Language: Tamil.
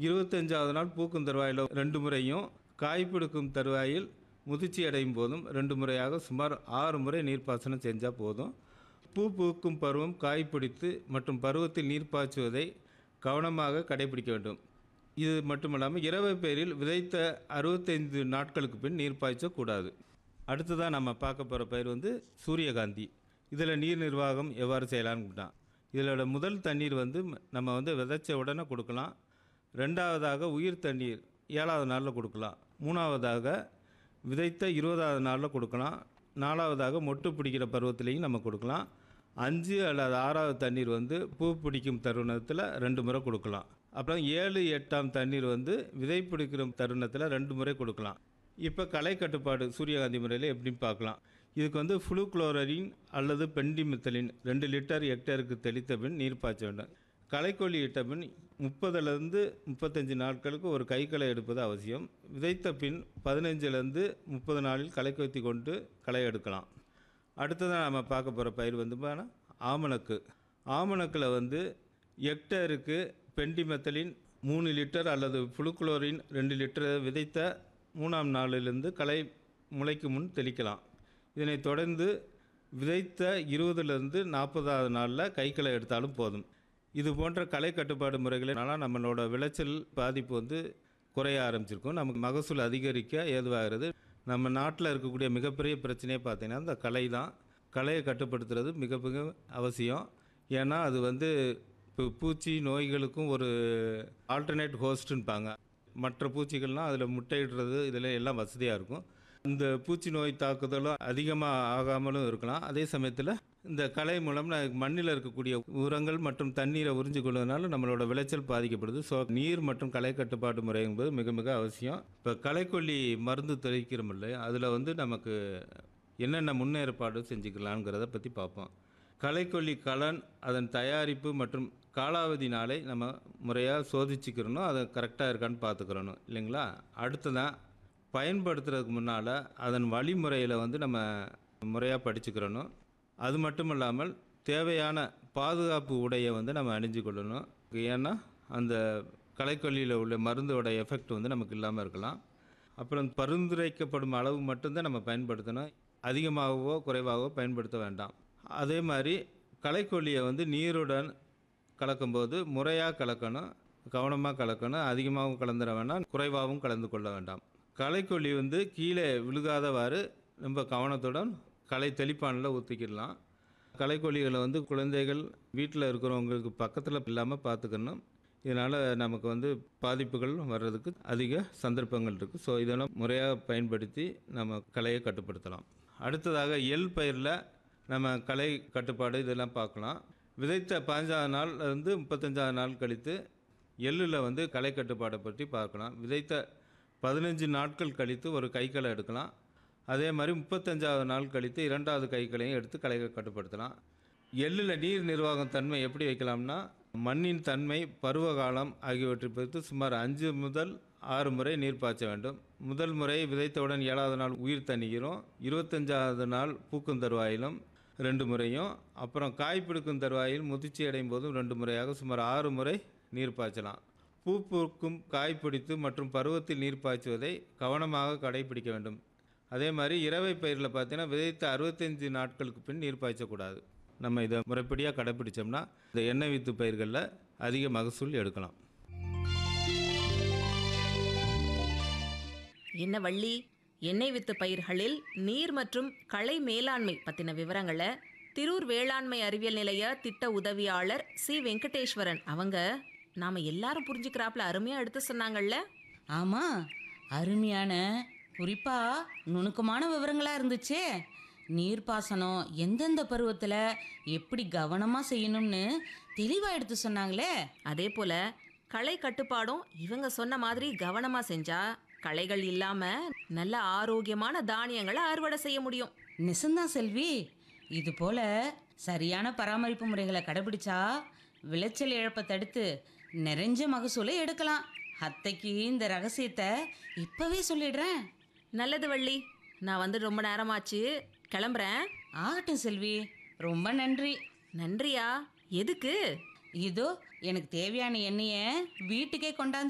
இருபத்தஞ்சாவது நாள் பூக்கும் தருவாயில் ரெண்டு முறையும் காய்ப்பிடிக்கும் தருவாயில் முதிர்ச்சி அடையும் போதும் ரெண்டு முறையாக சுமார் ஆறு முறை நீர்ப்பாசனம் செஞ்சால் போதும் பூ பூக்கும் பருவம் காய்ப்பிடித்து மற்றும் பருவத்தில் நீர் பாய்ச்சுவதை கவனமாக கடைபிடிக்க வேண்டும் இது மட்டுமல்லாமல் இரவு பேரில் விதைத்த அறுபத்தைந்து நாட்களுக்கு பின் நீர் பாய்ச்சக்கூடாது அடுத்ததாக நம்ம பார்க்க போகிற பயிர் வந்து சூரியகாந்தி இதில் நீர் நிர்வாகம் எவ்வாறு செய்யலான்னு தான் இதோட முதல் தண்ணீர் வந்து நம்ம வந்து விதைச்ச உடனே கொடுக்கலாம் ரெண்டாவதாக உயிர் தண்ணீர் ஏழாவது நாளில் கொடுக்கலாம் மூணாவதாக விதைத்த இருபதாவது நாளில் கொடுக்கலாம் நாலாவதாக மொட்டு பிடிக்கிற பருவத்திலையும் நம்ம கொடுக்கலாம் அஞ்சு அல்லது ஆறாவது தண்ணீர் வந்து பூ பிடிக்கும் தருணத்தில் ரெண்டு முறை கொடுக்கலாம் அப்புறம் ஏழு எட்டாம் தண்ணீர் வந்து விதை பிடிக்கிற தருணத்தில் ரெண்டு முறை கொடுக்கலாம் இப்போ களை கட்டுப்பாடு சூரியகாந்தி முறையில் எப்படின்னு பார்க்கலாம் இதுக்கு வந்து ஃப்ளூக்ளோரரின் அல்லது பெண்டிமித்தலின் ரெண்டு லிட்டர் ஹெக்டேருக்கு தெளித்த பின் நீர் பாய்ச்ச வேண்டும் களைக்கொல்லி இட்ட பின் முப்பதுலேருந்து முப்பத்தஞ்சு நாட்களுக்கு ஒரு கைக்களை எடுப்பது அவசியம் விதைத்த பின் பதினஞ்சுலேருந்து முப்பது நாளில் களை கொத்தி கொண்டு களை எடுக்கலாம் அடுத்ததாக நம்ம பார்க்க போகிற பயிர் வந்து பாருங்க, ஆமணக்கு ஆமணக்கில் வந்து ஹெக்டேருக்கு பெண்டிமெத்தலின் மூணு லிட்டர் அல்லது புளுக்குளோரின் ரெண்டு லிட்டர் விதைத்த மூணாம் நாளிலிருந்து களை முளைக்கு முன் தெளிக்கலாம் இதனைத் தொடர்ந்து விதைத்த இருபதுலேருந்து நாற்பதாவது நாளில் கைக்களை எடுத்தாலும் போதும் இது போன்ற களை கட்டுப்பாடு முறைகளினால நம்மளோட விளைச்சல் பாதிப்பு வந்து குறைய ஆரம்பிச்சிருக்கும் நமக்கு மகசூல் அதிகரிக்க ஏதுவாகிறது நம்ம நாட்டில் இருக்கக்கூடிய மிகப்பெரிய பிரச்சனையே பார்த்தீங்கன்னா இந்த களை தான் களையை கட்டுப்படுத்துறது மிக மிக அவசியம் ஏன்னா அது வந்து இப்போ பூச்சி நோய்களுக்கும் ஒரு ஆல்டர்னேட் ஹோஸ்ட்டுன்பாங்க மற்ற பூச்சிகள்லாம் அதில் முட்டையிடுறது இதில் எல்லாம் வசதியாக இருக்கும் இந்த பூச்சி நோய் தாக்குதலும் அதிகமாக ஆகாமலும் இருக்கலாம் அதே சமயத்தில் இந்த கலை மூலம் ந- மண்ணில் இருக்கக்கூடிய உரங்கள் மற்றும் தண்ணீரை உறிஞ்சு கொள்வதனால நம்மளோட விளைச்சல் பாதிக்கப்படுது ஸோ நீர் மற்றும் களை கட்டுப்பாட்டு முறை என்பது மிக மிக அவசியம் இப்போ களைக்கொல்லி மருந்து தெளிக்கிறோம் இல்லையா அதில் வந்து நமக்கு என்னென்ன முன்னேற்பாடு செஞ்சுக்கலாங்கிறத பற்றி பார்ப்போம் களைக்கொல்லி கலன் அதன் தயாரிப்பு மற்றும் காலாவதி நாளை நம்ம முறையாக சோதிச்சுக்கிறணும் அதை கரெக்டாக இருக்கான்னு பார்த்துக்கிறணும் இல்லைங்களா அடுத்ததான் பயன்படுத்துறதுக்கு முன்னால் அதன் வழிமுறையில் வந்து நம்ம முறையாக படிச்சுக்கிறணும் அது மட்டும் இல்லாமல் தேவையான பாதுகாப்பு உடையை வந்து நம்ம அணிஞ்சு கொள்ளணும் ஏன்னா அந்த களைக்கொல்லியில் உள்ள மருந்தோட எஃபெக்ட் வந்து நமக்கு இல்லாமல் இருக்கலாம் அப்புறம் பரிந்துரைக்கப்படும் அளவு மட்டும்தான் நம்ம பயன்படுத்தணும் அதிகமாகவோ குறைவாகவோ பயன்படுத்த வேண்டாம் அதே மாதிரி களைக்கொல்லியை வந்து நீருடன் கலக்கும்போது முறையாக கலக்கணும் கவனமாக கலக்கணும் அதிகமாகவும் கலந்துட வேண்டாம் குறைவாகவும் கலந்து கொள்ள வேண்டாம் களைக்கொல்லி வந்து கீழே விழுகாதவாறு ரொம்ப கவனத்துடன் களை தெளிப்பானில் ஊற்றிக்கிடலாம் களைக்கொல்லிகளை வந்து குழந்தைகள் வீட்டில் இருக்கிறவங்களுக்கு பக்கத்தில் இல்லாமல் பார்த்துக்கணும் இதனால் நமக்கு வந்து பாதிப்புகள் வர்றதுக்கு அதிக சந்தர்ப்பங்கள் இருக்குது ஸோ இதெல்லாம் முறையாக பயன்படுத்தி நம்ம களையை கட்டுப்படுத்தலாம் அடுத்ததாக எள் பயிரில் நம்ம களை கட்டுப்பாடு இதெல்லாம் பார்க்கலாம் விதைத்த பதினஞ்சாவது நாள் இருந்து முப்பத்தஞ்சாவது நாள் கழித்து எள்ளில் வந்து களை கட்டுப்பாடை பற்றி பார்க்கலாம் விதைத்த பதினஞ்சு நாட்கள் கழித்து ஒரு கைக்களை எடுக்கலாம் அதே மாதிரி முப்பத்தஞ்சாவது நாள் கழித்து இரண்டாவது கைக்களையும் எடுத்து களை கட்டுப்படுத்தலாம் எள்ளில் நீர் நிர்வாகம் தன்மை எப்படி வைக்கலாம்னா மண்ணின் தன்மை பருவகாலம் ஆகியவற்றை பொறுத்து சுமார் அஞ்சு முதல் ஆறு முறை நீர் பாய்ச்ச வேண்டும் முதல் முறை விதைத்தவுடன் ஏழாவது நாள் உயிர் தண்ணீரும் இருபத்தஞ்சாவது நாள் பூக்கும் தருவாயிலும் ரெண்டு முறையும் அப்புறம் காய் பிடிக்கும் தருவாயில் முதிர்ச்சி அடையும் போதும் ரெண்டு முறையாக சுமார் ஆறு முறை நீர் பாய்ச்சலாம் பூ பூக்கும் காய் பிடித்து மற்றும் பருவத்தில் நீர் பாய்ச்சுவதை கவனமாக கடைபிடிக்க வேண்டும் அதே மாதிரி இரவை பயிரில் பார்த்தீங்கன்னா விதைத்த அறுபத்தஞ்சு நாட்களுக்கு பின் நீர் பாய்ச்சக்கூடாது நம்ம இதை முறைப்படியாக கடைப்பிடிச்சோம்னா இந்த எண்ணெய் வித்து பயிர்களில் அதிக மகசூல் எடுக்கலாம் என்ன வள்ளி எண்ணெய் வித்து பயிர்களில் நீர் மற்றும் களை மேலாண்மை பத்தின விவரங்களை திரூர் வேளாண்மை அறிவியல் நிலைய திட்ட உதவியாளர் சி வெங்கடேஸ்வரன் அவங்க நாம எல்லாரும் புரிஞ்சுக்கிறாப்புல அருமையா எடுத்து சொன்னாங்கல்ல ஆமா அருமையான குறிப்பா நுணுக்கமான விவரங்களா இருந்துச்சே நீர்ப்பாசனம் எந்தெந்த பருவத்துல எப்படி கவனமா செய்யணும்னு தெளிவா எடுத்து சொன்னாங்களே அதே போல களை கட்டுப்பாடும் இவங்க சொன்ன மாதிரி கவனமா செஞ்சா களைகள் இல்லாம நல்ல ஆரோக்கியமான தானியங்களை அறுவடை செய்ய முடியும் நிசந்தான் செல்வி இது போல சரியான பராமரிப்பு முறைகளை கடைபிடிச்சா விளைச்சல் இழப்பை தடுத்து நிறைஞ்ச மகசூலை எடுக்கலாம் அத்தைக்கு இந்த ரகசியத்தை இப்பவே சொல்லிடுறேன் நல்லது வள்ளி நான் வந்து ரொம்ப நேரமாச்சு கிளம்புறேன் ஆகட்டும் செல்வி ரொம்ப நன்றி நன்றியா எதுக்கு இதோ எனக்கு தேவையான எண்ணெயை வீட்டுக்கே கொண்டாந்து